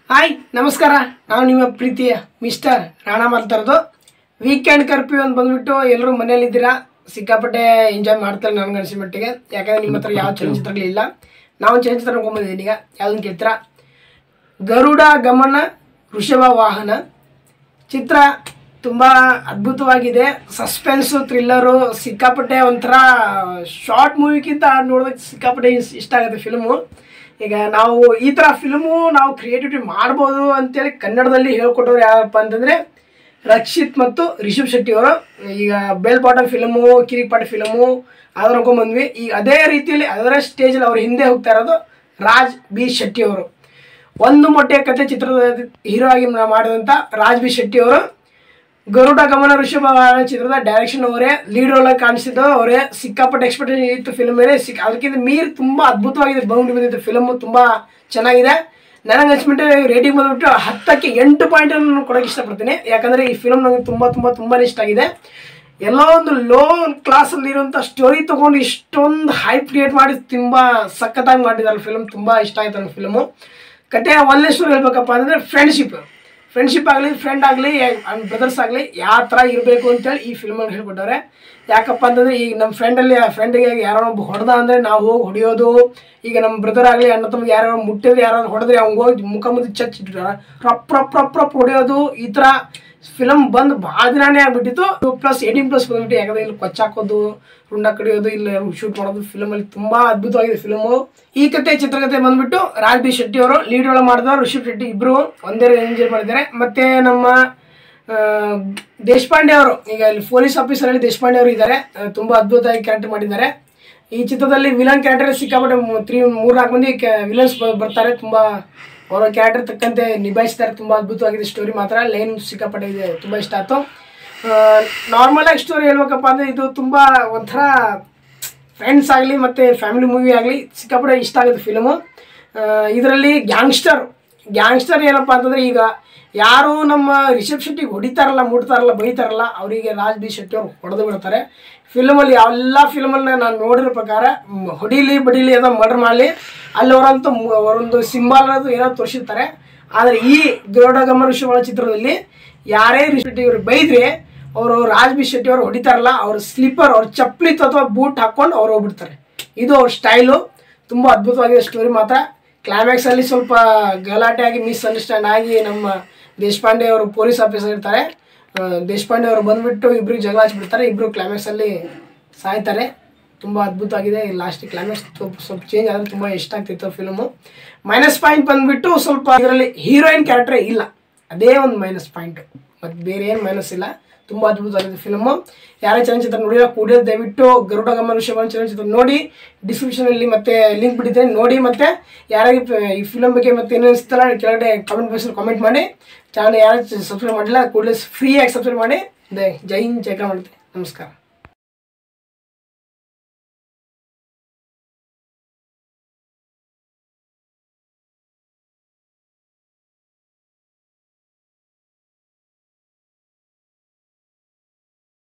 hi ನಮಸ್ಕಾರ ನಾವು ನಿಮ್ಮ ಪ್ರೀತಿಯ ಮಿಸ್ಟರ್ ರಾಣಾ ಮಾತಾಡೋದು ವೀಕೆಂಡ್ ಕರ್ಫ್ಯೂ ಅಂತ ಬಂದ್ಬಿಟ್ಟು ಎಲ್ಲರೂ ಮನೇಲಿದ್ದೀರಾ ಸಿಕ್ಕಾಪಟ್ಟೆ ಎಂಜಾಯ್ ಮಾಡ್ತಾರೆ ನನಗೆ ಅನಿಸಿದ ಮಟ್ಟಿಗೆ ಯಾಕಂದ್ರೆ ನಿಮ್ಮ ಹತ್ರ ಯಾವ ಚಲನಚಿತ್ರಗಳಿಲ್ಲ ನಾವು ಚಲನಚಿತ್ರ ನೋಡ್ಕೊಂಬಂದಿದ್ದೀನಿ ಈಗ ಯಾವ್ದನ್ನು ಕೇಳ್ತೀರಾ ಗರುಡ ಗಮನ ವೃಷಭ ವಾಹನ ಚಿತ್ರ ತುಂಬ ಅದ್ಭುತವಾಗಿದೆ ಸಸ್ಪೆನ್ಸು ಥ್ರಿಲ್ಲರು ಸಿಕ್ಕಾಪಟ್ಟೆ ಒಂಥರ ಶಾರ್ಟ್ ಮೂವಿಗಿಂತ ನೋಡೋದಕ್ಕೆ ಸಿಕ್ಕಾಪಟ್ಟೆ ಇಸ್- ಇಷ್ಟ ಆಗುತ್ತೆ ಫಿಲ್ಮು ಈಗ ನಾವು ಈ ಥರ ಫಿಲ್ಮು ನಾವು ಕ್ರಿಯೇಟಿವಿಟಿ ಮಾಡ್ಬೋದು ಅಂತೇಳಿ ಕನ್ನಡದಲ್ಲಿ ಹೇಳ್ಕೊಟ್ಟವ್ರು ಯಾರಪ್ಪ ಅಂತಂದರೆ ರಕ್ಷಿತ್ ಮತ್ತು ರಿಷಬ್ ಶೆಟ್ಟಿ ಅವರು ಈಗ ಬೇಲ್ ಬಾಟಮ್ ಫಿಲಮು ಕಿರಿಪಾಟ ಫಿಲಮು ಅದನ್ನ ನೋಡ್ಕೊಂಬಂದ್ವಿ ಈಗ ಅದೇ ರೀತಿಯಲ್ಲಿ ಅದರ ಸ್ಟೇಜಲ್ಲಿ ಅವ್ರ ಹಿಂದೆ ಹೋಗ್ತಾ ಇರೋದು ರಾಜ್ ಬಿ ಶೆಟ್ಟಿ ಅವರು ಒಂದು ಮೊಟ್ಟೆ ಕಥೆ ಚಿತ್ರದ ಹೀರೋ ಆಗಿ ಮ- ಮಾಡಿದಂಥ ರಾಜ್ ಬಿ ಶೆಟ್ಟಿ ಅವರು ಗರುಡ ಗಮನ ಋಷಭ ವಾಹನ ಚಿತ್ರದ ಡೈರೆಕ್ಷನ್ ಅವರೇ ಲೀಡ್ ರೋಲ್ ಆಗಿ ಕಾಣಿಸಿದ್ದು ಅವರೇ ಸಿಕ್ಕಾಪಟ್ಟೆ ಎಕ್ಸ್ಪೆಕ್ಟೇಷನ್ ಇತ್ತು ಫಿಲ್ಮ್ ಮೇಲೆ ಸಿಕ್ ಅದಕ್ಕಿಂತ ಮೀರಿ ತುಂಬ ಅದ್ಭುತವಾಗಿದೆ ಬೌಂಡಿ ಬಂದಿತ್ತು ಫಿಲಮ್ ತುಂಬ ಚೆನ್ನಾಗಿದೆ ನನಗೆ ಅನ್ಸ್ಬಿಟ್ಟು ರೇಟಿಂಗ್ ಬಂದ್ಬಿಟ್ಟು ಹತ್ತಕ್ಕೆ ಎಂಟು ಪಾಯಿಂಟ್ ಕೊಡೋಕೆ ಇಷ್ಟಪಡ್ತೀನಿ ಯಾಕಂದರೆ ಈ ಫಿಲಮ್ ನನಗೆ ತುಂಬ ತುಂಬ ತುಂಬಾ ಇಷ್ಟ ಆಗಿದೆ ಎಲ್ಲೋ ಒಂದು ಲೋ ಕ್ಲಾಸಲ್ಲಿ ಇರುವಂಥ ಸ್ಟೋರಿ ತೊಗೊಂಡು ಇಷ್ಟೊಂದು ಹೈಪ್ ಕ್ರಿಯೇಟ್ ಮಾಡಿ ತುಂಬ ಸಖತ್ತಾಗಿ ಮಾಡಿದ್ದಾರೆ ಫಿಲ್ಮ್ ತುಂಬ ಇಷ್ಟ ಆಯ್ತು ನನಗೆ ಫಿಲ್ಮು ಕತೆ ಒಂದನೇ ಸ್ಟೋರಿ ಹೇಳ್ಬೇಕಪ್ಪ ಅಂದರೆ ಫ್ರೆಂಡ್ಶಿಪ್ ಫ್ರೆಂಡ್ಶಿಪ್ ಆಗಲಿ ಫ್ರೆಂಡ್ ಆಗಲಿ ಬ್ರದರ್ಸ್ ಆಗಲಿ ಯಾವ ಥರ ಇರಬೇಕು ಅಂತೇಳಿ ಈ ಫಿಲ್ಮಲ್ಲಿ ಹೇಳ್ಕೊಟ್ಟವ್ರೆ ಯಾಕಪ್ಪ ಅಂತಂದರೆ ಈಗ ನಮ್ಮ ಫ್ರೆಂಡಲ್ಲಿ ಫ್ರೆಂಡಿಗೆ ಯಾರೋ ಒಬ್ಬ ಹೊಡೆದ ಅಂದರೆ ನಾವು ಹೋಗಿ ಹೊಡೆಯೋದು ಈಗ ನಮ್ಮ ಬ್ರದರ್ ಆಗಲಿ ಅಣ್ಣ ತಮ್ಮಗೆ ಯಾರು ಮುಟ್ಟಿದ್ರೆ ಯಾರು ಹೊಡೆದ್ರೆ ಅವ್ನಿಗೆ ಹೋಗಿ ಮುಖ ಮುದ್ದು ಚಚ್ಚಿಟ್ಟಾರ ರಪ್ ರಪ್ ರಪ್ ರಪ್ ಹೊಡೆಯೋದು ಈ ಥರ ಫಿಲಮ್ ಬಂದು ಭಾಳ ದಿನಾನೇ ಆಗ್ಬಿಟ್ಟಿತ್ತು ಟು ಪ್ಲಸ್ ಏಯ್ಟೀನ್ ಪ್ಲಸ್ ಬಂದ್ಬಿಟ್ಟು ಯಾಕಂದ್ರೆ ಇಲ್ಲಿ ಕೊಚ್ಚಾಕೋದು ರುಂಡ ಕಡಿಯೋದು ಇಲ್ಲ ಶೂಟ್ ಮಾಡೋದು ಫಿಲಮಲ್ಲಿ ತುಂಬಾ ಅದ್ಭುತವಾಗಿದೆ ಫಿಲಮು ಈ ಕತೆ ಚಿತ್ರಕಥೆ ಬಂದ್ಬಿಟ್ಟು ರಾಜ್ ಬಿ ಶೆಟ್ಟಿ ಅವರು ಲೀಡ್ ಒಳಗೆ ಮಾಡಿದ ಋಷಭ್ ಶೆಟ್ಟಿ ಇಬ್ರು ಒಂದೇ ಎಂಜಾಯ್ ಮಾಡಿದ್ದಾರೆ ಮತ್ತೆ ನಮ್ಮ ಆ, ದೇಶಪಾಂಡೆ ಅವರು ಈಗ ಇಲ್ಲಿ ಪೊಲೀಸ್ ಆಫೀಸರಲ್ಲಿ ದೇಶಪಾಂಡೆ ಅವರು ಇದ್ದಾರೆ ಆ, ತುಂಬಾ ಅದ್ಭುತವಾಗಿ ಕ್ಯಾರೆಕ್ಟರ್ ಮಾಡಿದ್ದಾರೆ ಈ ಚಿತ್ರದಲ್ಲಿ ವಿಲನ್ ಕ್ಯಾರೆಕ್ಟರ್ ಸಿಕ್ಕಾಪಟ್ಟೆ ಮೂ- ತ್ರೀ ಮೂರು ನಾಲ್ಕು ಮಂದಿ ವಿಲನ್ಸ್ ಬರ್ತಾರೆ ತುಂಬಾ ಅವರ ಕ್ಯಾರೆಕ್ಟರ್ ತಕ್ಕಂತೆ ನಿಭಾಯಿಸ್ತಾರೆ ತುಂಬಾ ಅದ್ಭುತವಾಗಿದೆ ಸ್ಟೋರಿ ಮಾತ್ರ ಲೈನ್ ಸಿಕ್ಕಾಪಟ್ಟೆ ಇದೆ ತುಂಬಾ ಇಷ್ಟ ಆಯ್ತು ನಾರ್ಮಲ್ ಆಗಿ ಸ್ಟೋರಿ ಹೇಳ್ಬೇಕಪ್ಪ ಅಂದ್ರೆ ಇದು ತುಂಬಾ ಒಂಥರ ಫ್ರೆಂಡ್ಸ್ ಆಗಲಿ ಮತ್ತು ಫ್ಯಾಮಿಲಿ ಮೂವಿ ಆಗಲಿ ಸಿಕ್ಕಾಪಟ್ಟೆ ಇಷ್ಟ ಆಗುತ್ತೆ ಫಿಲಮು ಇದರಲ್ಲಿ ಗ್ಯಾಂಗ್ಸ್ಟರ್ ಗ್ಯಾಂಗ್ಸ್ಟರ್ ಏನಪ್ಪ ಅಂತಂದರೆ ಈಗ ಯಾರು ನಮ್ಮ ರಿಷಬ್ ಶೆಟ್ಟಿಗೆ ಹೊಡಿತಾರಲ್ಲ ಮುಟ್ತಾರಲ್ಲ ಬೈತಾರಲ್ಲ ಅವರಿಗೆ ರಾಜ್ ಬಿ ಶೆಟ್ಟಿ ಅವ್ರು ಹೊಡೆದು ಬಿಡ್ತಾರೆ ಫಿಲ್ಮಲ್ಲಿ ಎಲ್ಲ ಫಿಲ್ಮಲ್ಲಿ ನಾನು ನೋಡಿರೋ ಪ್ರಕಾರ ಮ್, ಹೊಡಿಲಿ ಬಡಿಲಿ ಏನೋ ಮರ್ಡರ್ ಮಾಡಲಿ ಅಲ್ಲಿ ಅವರಂತೂ ಮು- ಅವರೊಂದು ಸಿಂಬಲ್ ಅದು ಏನೋ ತೋರಿಸಿರ್ತಾರೆ ಆದರೆ ಈ ಗರುಡ ಗಮನ ಶಿವನ ಚಿತ್ರದಲ್ಲಿ ಯಾರೇ ರಿಷಬ್ ಶೆಟ್ಟಿ ಇವ್ರು ಬೈದ್ರೆ ಅವರು ರಾಜ್ ಬಿ ಶೆಟ್ಟಿ ಅವರು ಹೊಡಿತಾರಲ್ಲ ಅವ್ರ ಸ್ಲೀಪರ್ ಅವ್ರ ಚಪ್ಪಲಿ ಅಥವಾ ಬೂಟ್ ಹಾಕೊಂಡು ಅವ್ರು ಹೋಗ್ಬಿಡ್ತಾರೆ ಇದು ಅವ್ರ ಸ್ಟೈಲು ತುಂಬ ಅದ್ಭುತವಾಗಿದೆ ಸ್ಟೋರಿ ಮಾತ್ರ ಕ್ಲೈಮ್ಯಾಕ್ಸ್ ಅಲ್ಲಿ ಸ್ವಲ್ಪ ಗಲಾಟೆ ಆಗಿ ಮಿಸ್ಅಂಡರ್ಸ್ಟ್ಯಾಂಡ್ ಆಗಿ ನಮ್ಮ ದೇಶಪಾಂಡೆ ಅವರು ಪೊಲೀಸ್ ಆಫೀಸರ್ ಇರ್ತಾರೆ ಆ, ದೇಶಪಾಂಡೆ ಅವರು ಬಂದ್ಬಿಟ್ಟು ಇಬ್ರಿಗೆ ಜಗಳ ಹಚ್ಬಿಡ್ತಾರೆ ಇಬ್ರು ಕ್ಲೈಮ್ಯಾಕ್ಸ್ ಅಲ್ಲಿ ಸಾಯ್ತಾರೆ ತುಂಬ ಅದ್ಭುತವಾಗಿದೆ ಲಾಸ್ಟ್ ಕ್ಲೈಮ್ಯಾಕ್ಸ್ ಸ್ವಲ್ಪ ಚೇಂಜ್ ಆದರೆ ತುಂಬ ಇಷ್ಟ ಆಗ್ತಿತ್ತು ಫಿಲ್ಮು ಮೈನಸ್ ಪಾಯಿಂಟ್ ಬಂದ್ಬಿಟ್ಟು ಸ್ವಲ್ಪ ಇದರಲ್ಲಿ ಹೀರೋಯಿನ್ ಕ್ಯಾರೆಕ್ಟರ್ ಇಲ್ಲ ಅದೇ ಒಂದು ಮೈನಸ್ ಪಾಯಿಂಟ್ ಮತ್ತು ಬೇರೆ ಏನು ಮೈನಸ್ ಇಲ್ಲ ತುಂಬ ಅದ್ಭುತವಾಗಿದೆ ಫಿಲ್ಮು ಯಾರೇ ಚಲನಚಿತ್ರ ನೋಡಿಲ್ಲ ಕೂಡಲೇ ದಯವಿಟ್ಟು ಗರುಡ ಗಮನ ವಿಷಯವನ್ನು ಚಲನಚಿತ್ರ ನೋಡಿ ಡಿಸ್ಕ್ರಿಪ್ಷನಲ್ಲಿ ಮತ್ತೆ ಲಿಂಕ್ ಬಿಟ್ಟಿದ್ದೇನೆ ನೋಡಿ ಮತ್ತೆ ಯಾರಿಗೆ ಪ- ಈ ಫಿಲಮ್ ಬಗ್ಗೆ ಮತ್ತೆ ಏನು ಅನಿಸ್ತಲ್ಲ ಕೆಳಗಡೆ ಕಮೆಂಟ್ ಬಾಕ್ಸಲ್ಲಿ ಕಾಮೆಂಟ್ ಮಾಡಿ ಚಾನಲ್ ಯಾರು ಸಬ್ಸ್ಕ್ರೈಬ್ ಮಾಡಿಲ್ಲ ಕೂಡಲೇ ಫ್ರೀಯಾಗಿ ಸಬ್ಸ್ಕ್ರೈಬ್ ಮಾಡಿ ಜೈ ಹಿಂದ್ ಜೈ ಕರ್ನಾಟಕ ನಮಸ್ಕಾರ